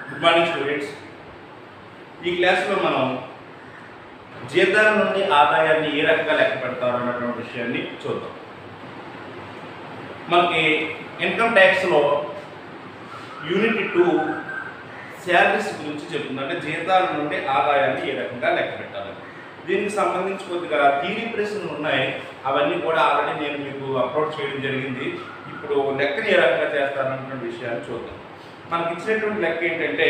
Good morning students ఈ క్లాస్లో మనం జీతాల నుండి ఆదాయాన్ని ఏ రకంగా లెక్క పెడతారు అన్నటువంటి విషయాన్ని చూద్దాం మనకి ఇన్కమ్ ట్యాక్స్లో యూనిట్ టూ శాలరీస్ గురించి చెప్తుంది అంటే జీతాల నుండి ఆదాయాన్ని ఏ రకంగా లెక్క పెట్టాలి దీనికి సంబంధించి కొద్దిగా థీరీ ప్రశ్నలు ఉన్నాయి అవన్నీ కూడా ఆల్రెడీ నేను మీకు అప్లోడ్ చేయడం జరిగింది ఇప్పుడు లెక్కని ఏ రకంగా చేస్తారన్నటువంటి విషయాన్ని చూద్దాం మనకి ఇచ్చినటువంటి లెక్క ఏంటంటే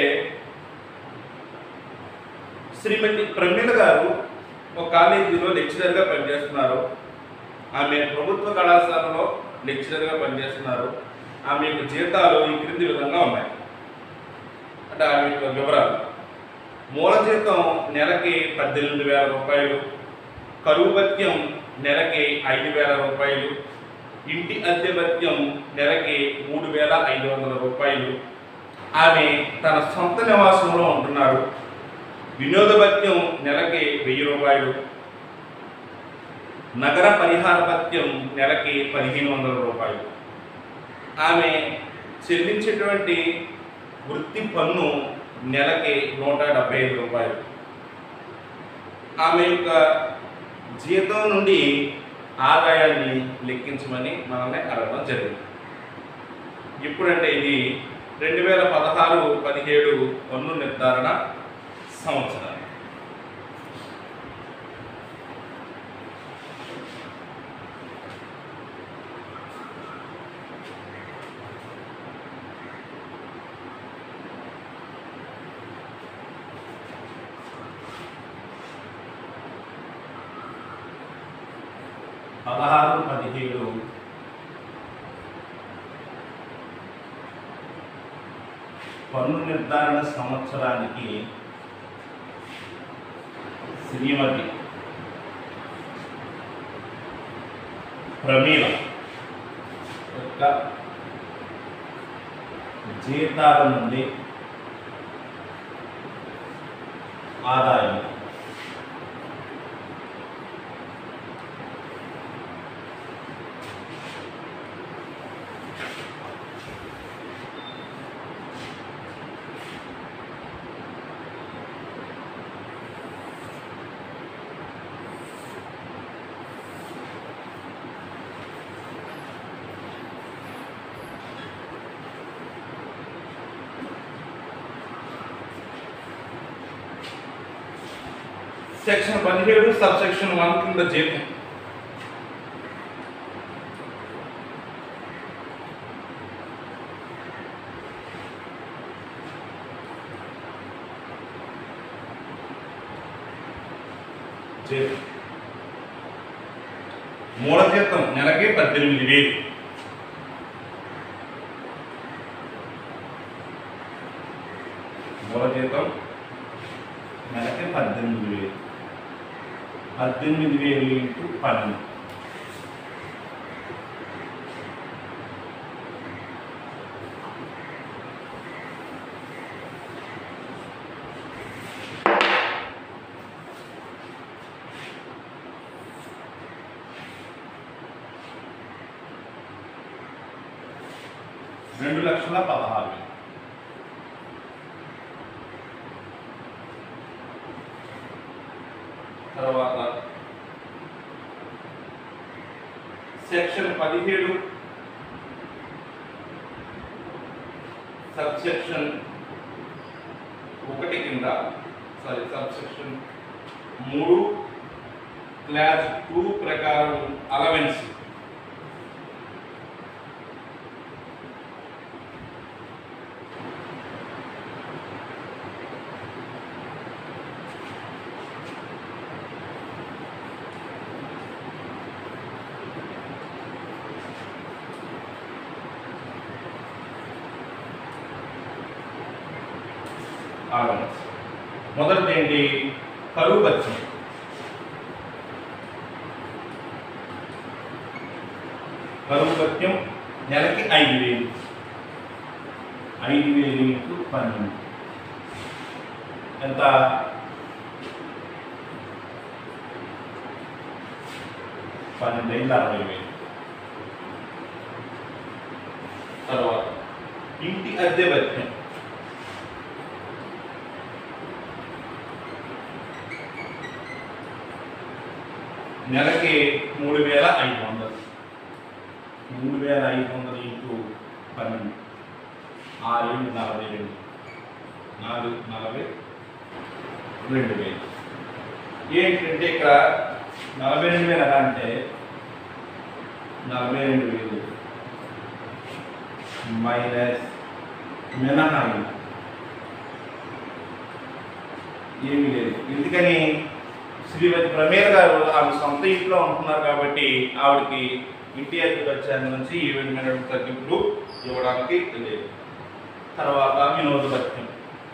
శ్రీమతి ప్రమీల గారు ఒక కాలేజీలో లెక్చరర్గా పనిచేస్తున్నారు ఆమె ప్రభుత్వ కళాశాలలో లెక్చరర్గా పనిచేస్తున్నారు ఆమె యొక్క జీతాలు ఈ క్రింది విధంగా ఉన్నాయి అంటే ఆమె యొక్క వివరాలు మూల జీతం నెలకి పద్దెనిమిది వేల రూపాయలు కరువు భత్యం నెలకి ఐదు వేల రూపాయలు ఇంటి అద్దె భత్యం నెలకి మూడు వేల ఐదు వందల రూపాయలు ఆమె తన సొంత నివాసంలో ఉంటున్నారు వినోద భత్యం నెలకి వెయ్యి రూపాయలు నగర పరిహార భత్యం నెలకి పదిహేను వందల రూపాయలు ఆమె చెల్లించేటువంటి వృత్తి పన్ను నెలకి నూట డెబ్బై ఐదు రూపాయలు ఆమె యొక్క జీతం నుండి ఆదాయాన్ని లెక్కించమని మనల్ని అడగడం జరిగింది ఇప్పుడంటే ఇది రెండు వేల పదహారు పదిహేడు పన్ను నిర్ధారణ సంవత్సరాలు పదహారు పదిహేడు పన్ను నిర్ధారణ సంవత్సరానికి శ్రీమతి ప్రమీల యొక్క జీతాల నుండి ఆదాయం సెక్షన్ పదిహేడు సబ్ సెక్షన్ వన్ కింద జీతం జీతం మూల జీతం నెలకి పద్దెనిమిది వేలు మూల జీతం నెలకి పద్దెనిమిది వేలు పద్దెనిమిది వేలు ఇంటూ పన్నెండు రెండు లక్షల పదహారు వేలు తర్వాత సెక్షన్ పదిహేడు సబ్ సెక్షన్ ఒకటి కింద సారీ సబ్ సెక్షన్ మూడు క్లాస్ టూ ప్రకారం అలవెన్స్ అలవెన్స్ మొదటిది ఏంటి కరువు బత్యం కరువు భత్యం నెలకి ఐదు వేలు ఐదు వేలు ఇంటూ పన్నెండు ఎంత పన్నెండు ఐదు అరవై వేలు తర్వాత ఇంటి అద్దె భత్యం నెలకి మూడు వేల ఐదు వందలు మూడు వేల ఐదు వందలు ఇంటూ పన్నెండు ఆరు ఏడు నలభై రెండు నాలుగు నలభై రెండు వేలు ఏంటంటే ఇక్కడ నలభై రెండు వేలు ఎలా అంటే నలభై రెండు వేలు మైనస్ మినహాయి ఏమీ లేదు ఎందుకని శ్రీమతి ప్రమేయ గారు ఆమె సొంత ఇంట్లో ఉంటున్నారు కాబట్టి ఆవిడకి ఇంటి అగ్రికల్చర్ నుంచి ఈ విధమైన తగ్గింపులు ఇవ్వడానికి లేదు తర్వాత వినోద భత్యం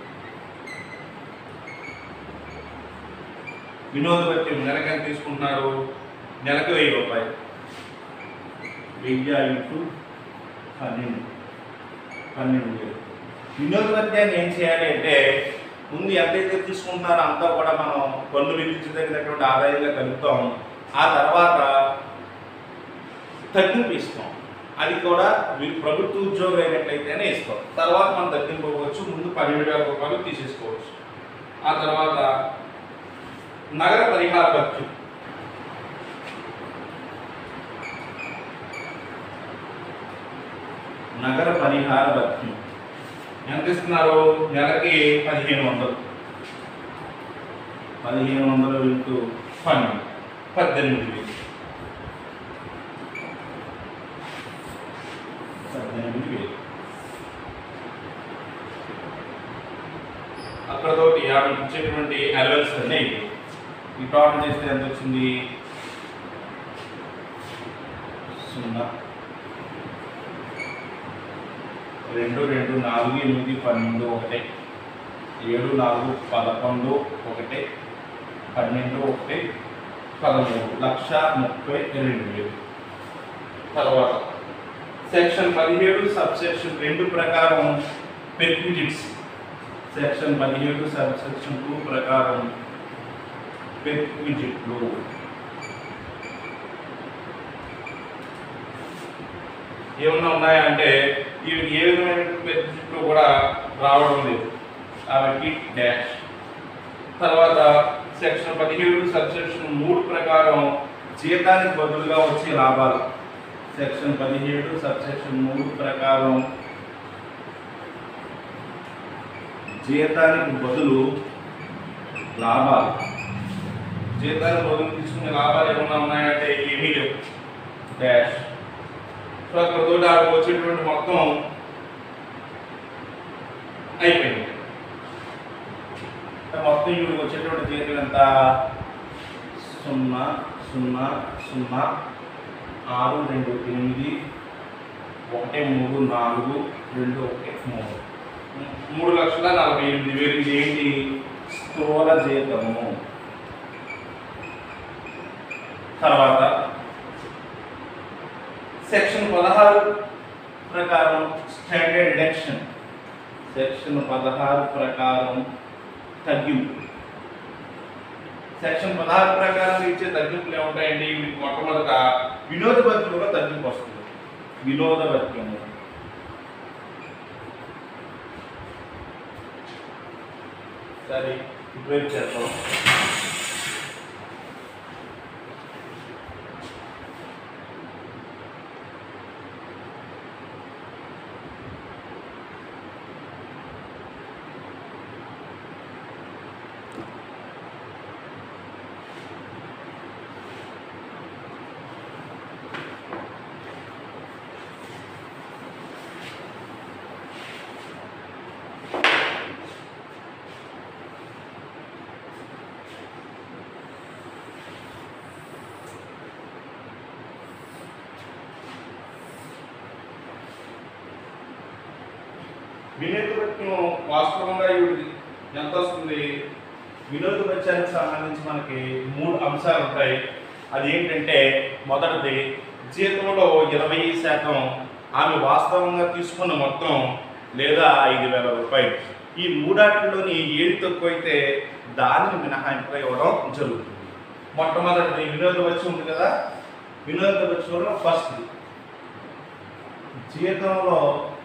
వినోద భత్యం నెలకి ఎంత తీసుకుంటున్నారు నెలకి వెయ్యి రూపాయలు వెయ్యి ఇంటూ పన్నెండు పన్నెండు వేలు వినోద భత్యాన్ని ఏం చేయాలి అంటే ముందు ఎంతైతే తీసుకుంటున్నారో అంతా కూడా మనం పన్ను విధించదగినటువంటి ఆదాయంగా కలుపుతాం ఆ తర్వాత తగ్గింపు ఇస్తాం అది కూడా మీరు ప్రభుత్వ ఉద్యోగులు అయినట్లయితేనే ఇస్తాం తర్వాత మనం తగ్గింపుకోవచ్చు ముందు పన్నెండు వేల రూపాయలు తీసేసుకోవచ్చు ఆ తర్వాత నగర పరిహార భత్యం నగర పరిహార భత్యం ఎంత ఇస్తున్నారు నెలకి పదిహేను వందలు పదిహేను వందలు ఇంటూ పన్నెండు పద్దెనిమిది వేలు పద్దెనిమిది వేలు అక్కడతోటి ఆమె ఇచ్చేటువంటి అలవెన్స్ అన్నీ ఇవి. ఈ టోటల్ చేస్తే ఎంత వచ్చింది సున్నా రెండు రెండు నాలుగు ఎనిమిది పన్నెండు ఒకటే ఏడు నాలుగు పదకొండు ఒకటే పన్నెండు ఒకటి పదమూడు లక్ష ముప్పై రెండు వేలు తర్వాత సెక్షన్ పదిహేడు సబ్ సెక్షన్ రెండు ప్రకారం పెర్క్విజిట్స్ సెక్షన్ పదిహేడు సబ్ సెక్షన్ టూ ప్రకారం పెర్క్విజిట్లు ఏమన్నా ఉన్నాయా అంటే ఇవి ఏ విధమైనటువంటి పెర్క్విజిట్లు కూడా రావడం లేదు కాబట్టి డాష్ తర్వాత సెక్షన్ పదిహేడు సబ్ సెక్షన్ మూడు ప్రకారం జీతానికి బదులుగా వచ్చే లాభాలు సెక్షన్ పదిహేడు సబ్ సెక్షన్ మూడు ప్రకారం జీతానికి బదులు లాభాలు జీతానికి బదులు తీసుకునే లాభాలు ఏమన్నా ఉన్నాయంటే ఏమీ లేవు డాష్ సో అక్కడ తోటి ఆడికి వచ్చేటువంటి మొత్తం అయిపోయింది మొత్తం ఇవి వచ్చేటువంటి జీతం ఎంత సున్నా సున్నా సున్నా ఆరు రెండు ఎనిమిది ఒకటి మూడు నాలుగు రెండు ఒకటి మూడు మూడు లక్షల నలభై ఎనిమిది వేలు ఇది ఏంటి స్థూల జీతము తర్వాత సెక్షన్ పదహారు ప్రకారం స్టాండర్డ్ డిడక్షన్ సెక్షన్ పదహారు ప్రకారం తగ్గింపు సెక్షన్ పదహారు ప్రకారం ఇచ్చే తగ్గింపులు ఏముంటాయండి వీటికి మొట్టమొదట వినోద భత్యంలో తగ్గింపు వస్తుంది వినోద భత్యము సరే ఇప్పుడు చేద్దాం వినోద భత్యం వాస్తవంగా ఇవి ఎంత వస్తుంది వినోద భత్యానికి సంబంధించి మనకి మూడు అంశాలు ఉంటాయి అది ఏంటంటే మొదటిది జీతంలో ఇరవై శాతం ఆమె వాస్తవంగా తీసుకున్న మొత్తం లేదా ఐదు వేల రూపాయలు ఈ మూడాటిలోని ఏది తక్కువ అయితే దానిని మినహాయింపుగా ఇవ్వడం జరుగుతుంది మొట్టమొదటిది వినోద వచ్చి ఉంది కదా వినోద వచ్చి ఫస్ట్ జీతంలో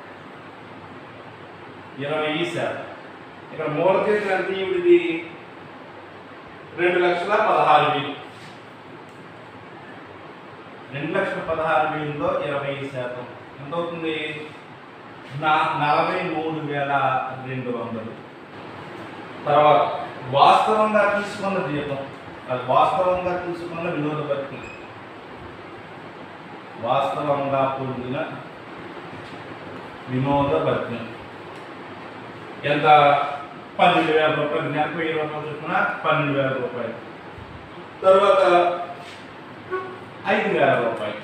ఇరవై శాతం ఇక్కడ మూల జీతం ఎంత ఈవిడిది రెండు లక్షల పదహారు వేలు రెండు లక్షల పదహారు వేలలో ఇరవై శాతం ఎంత అవుతుంది నా నలభై మూడు వేల రెండు వందలు తర్వాత వాస్తవంగా తీసుకున్న జీతం అది వాస్తవంగా తీసుకున్న వినోద భక్తి వాస్తవంగా పొందిన వినోద భక్తి ఎంత పన్నెండు వేల రూపాయలు నెలకు వెయ్యి రూపాయలు చొప్పున పన్నెండు వేల రూపాయలు తర్వాత ఐదు వేల రూపాయలు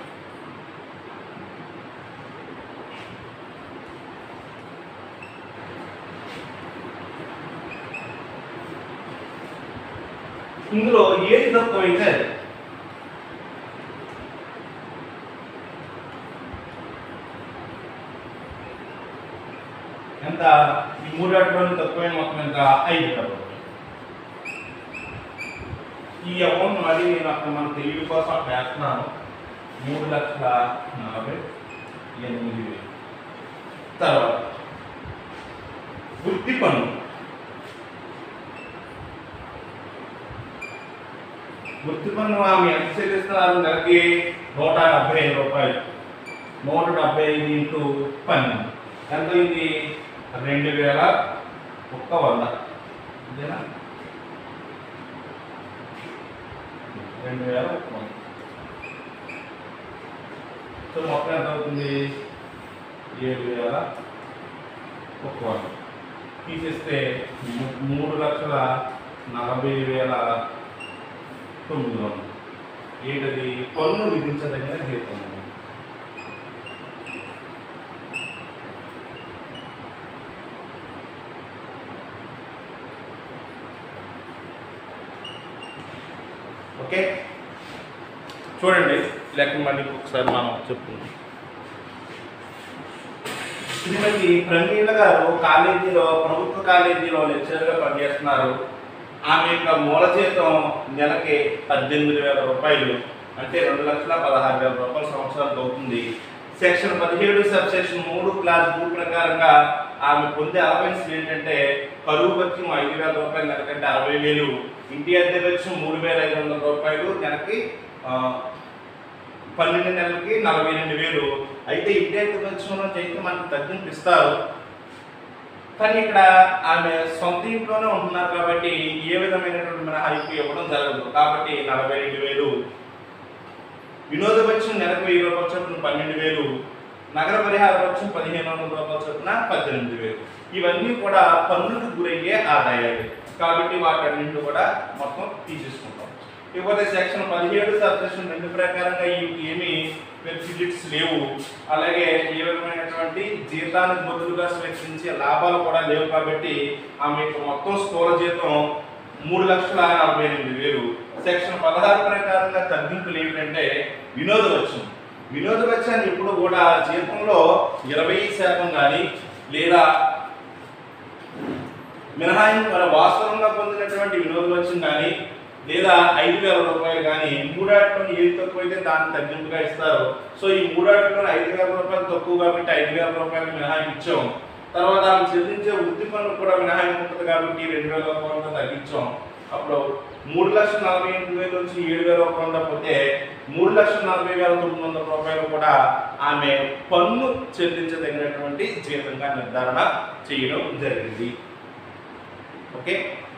ఇందులో ఏది తక్కువైతే అది ఎంత ఈ మూడాటిలోని తక్కువైన మొత్తం ఎంత ఐదు వేల రూపాయలు ఈ అమౌంట్ మళ్ళీ నేను అక్కడ మన తెలివి కోసం అక్కడ వేస్తున్నాను మూడు లక్షల నలభై ఎనిమిది వేలు తర్వాత వృత్తి పన్ను వృత్తి పన్ను ఆమె ఎంత చెల్లిస్తున్నారు నెలకి నూట డెబ్బై ఐదు రూపాయలు నూట డెబ్బై ఐదు ఇంటూ పన్నెండు ఎంత ఇది రెండు వేల ఒక్క వంద ఇదేనా రెండు వేల ఒక్క వంద సో మొత్తం ఎంత అవుతుంది ఏడు వేల ఒక్క వంద తీసేస్తే ము- మూడు లక్షల నలభై వేల తొమ్మిది వందలు ఏంటది పన్ను విధించదగిన జీతం ఓకే చూడండి లెక్క మళ్ళీ ఒకసారి మనం చెప్పుకుందాం శ్రీమతి ప్రమీల గారు కాలేజీలో ప్రభుత్వ కాలేజీలో లెక్చరర్గా పనిచేస్తున్నారు ఆమె యొక్క మూల జీతం నెలకి పద్దెనిమిది వేల రూపాయలు అంటే రెండు లక్షల పదహారు వేల రూపాయల సంవత్సరానికి అవుతుంది సెక్షన్ పదిహేడు సబ్ సెక్షన్ మూడు క్లాస్ బూ ప్రకారంగా ఆమె పొందే అలవెన్స్ ఏంటంటే కరువు భత్యం ఐదు వేల రూపాయలు నెలకంటే అరవై వేలు ఇంటి అద్దె భత్యం మూడు వేల ఐదు వందల రూపాయలు నెలకి ఆ, పన్నెండు నెలలకి నలభై రెండు వేలు అయితే ఇంటి అద్దె భత్యంలో చేస్తే మనకు తగ్గింపు ఇస్తారు కానీ ఇక్కడ ఆమె సొంత ఇంట్లోనే ఉంటున్నారు కాబట్టి ఏ విధమైనటువంటి మినహాయింపు ఇవ్వడం జరగదు కాబట్టి నలభై రెండు వేలు వినోద పక్షం నెలకు వెయ్యి రూపాయల చొప్పున పన్నెండు వేలు నగర పరిహార పక్షం పదిహేను వందల రూపాయల చొప్పున పద్దెనిమిది వేలు ఇవన్నీ కూడా పన్నులకు గురయ్యే ఆదాయాలు కాబట్టి వాటన్నింటిని కూడా మొత్తం తీసేసుకుంటాం ఇకపోతే సెక్షన్ పదిహేడు సబ్ సెక్షన్ రెండు ప్రకారంగా ఈ ఏమి బెనిఫిట్స్ లేవు అలాగే ఏ విధమైనటువంటి జీతానికి బదులుగా స్వీకరించే లాభాలు కూడా లేవు కాబట్టి ఆమె యొక్క మొత్తం స్థూల జీతం మూడు లక్షల నలభై ఎనిమిది వేలు సెక్షన్ పదహారు ప్రకారంగా తగ్గింపులు ఏమిటంటే వినోద వచ్చం వినోద వచ్చాన్ని ఎప్పుడు కూడా జీతంలో ఇరవై శాతం కానీ లేదా మినహాయింపు మన వాస్తవంగా పొందినటువంటి వినోద వచ్చం కానీ లేదా ఐదు వేల రూపాయలు కానీ మూడాటిలో ఏది తక్కువైతే దాన్ని తగ్గింపుగా ఇస్తారు సో ఈ మూడాటిలో ఐదు వేల రూపాయలు తక్కువ కాబట్టి ఐదు వేల రూపాయలు మినహాయింపు ఇచ్చాం తర్వాత ఆమె చెల్లించే వృత్తి పనులు కూడా మినహాయింపు ఉంటుంది కాబట్టి రెండు వేల రూపాయలు తగ్గించాం అప్పుడు మూడు లక్షల నలభై ఎనిమిది వేల నుంచి ఏడు వేల ఒక వంద పోతే మూడు లక్షల నలభై వేల తొమ్మిది వందల రూపాయలు కూడా ఆమె పన్ను చెల్లించదగినటువంటి జీతంగా నిర్ధారణ చేయడం జరిగింది ఓకే